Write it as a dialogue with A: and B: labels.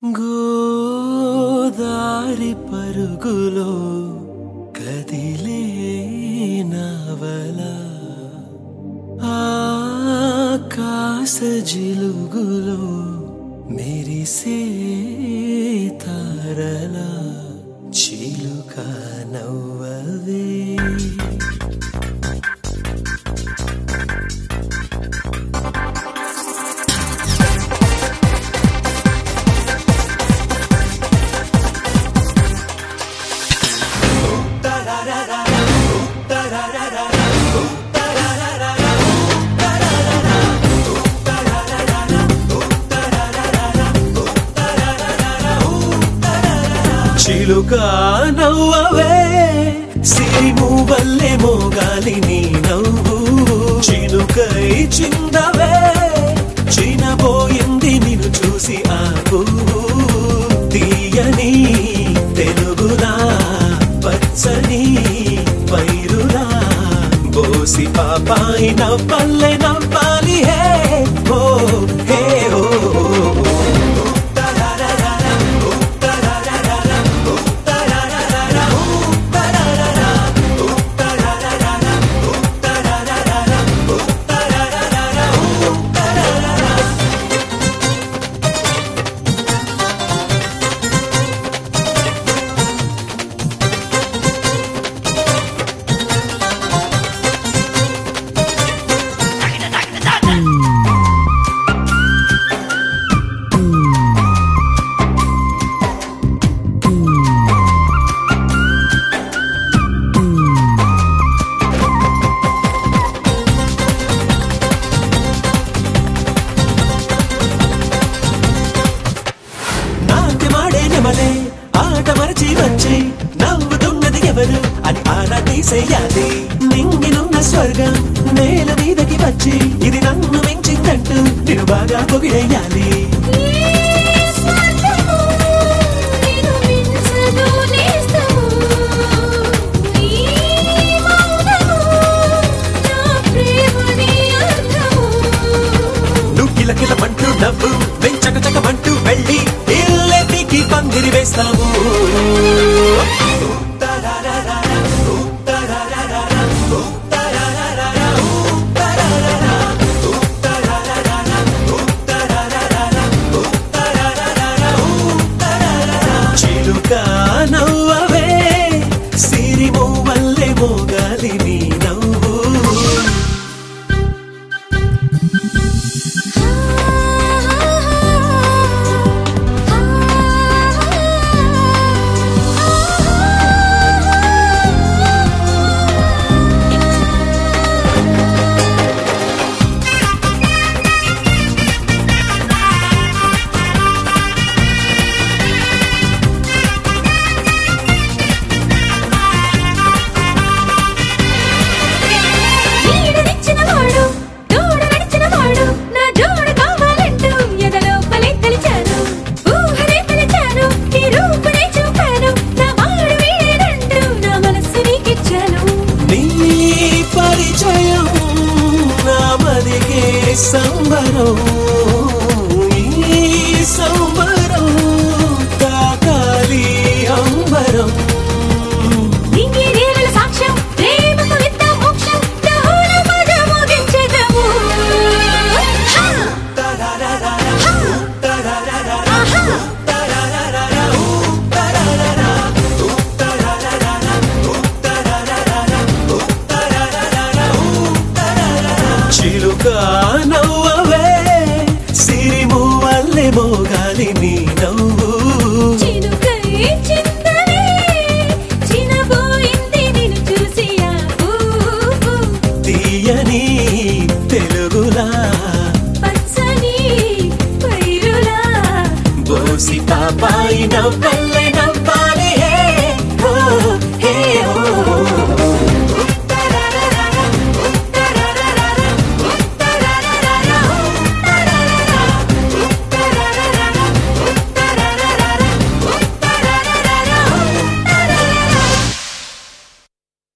A: గోదారి పరుగులో కదిలే నవల ఆకాశ జిలుగులో మెరిసే తారల చిలుక నవ్వవే చిలుక నవ్వవే సిరిము వల్లే మోగాలి నీ నవ్వు చిలుకై చిందవే చినబోయింది నిన్ను చూసి ఆ పువ్వు తీయని తెలుగులా పచ్చని పైరులా బోసి పాపాయి నవ్వల్లే నవ్వాలి హే ఓ హే ఓ నాట్యమాడే నెమలే ఆట మరచి వచ్చి నవ్వుతున్నది ఎవరు అని ఆరా తీసేయాలి నింగినున్న స్వర్గం నేల మీదకి వచ్చి ఇది నన్ను మించిందంటూ నేను బాగా పొగిడేయాలి నువ్వు కిలకిలమంటూ నవ్వు వెంచక చకమంటూ వెళ్ళి ఇల్లెటికి పందిరి వేస్తాము చిలుక నవ్వు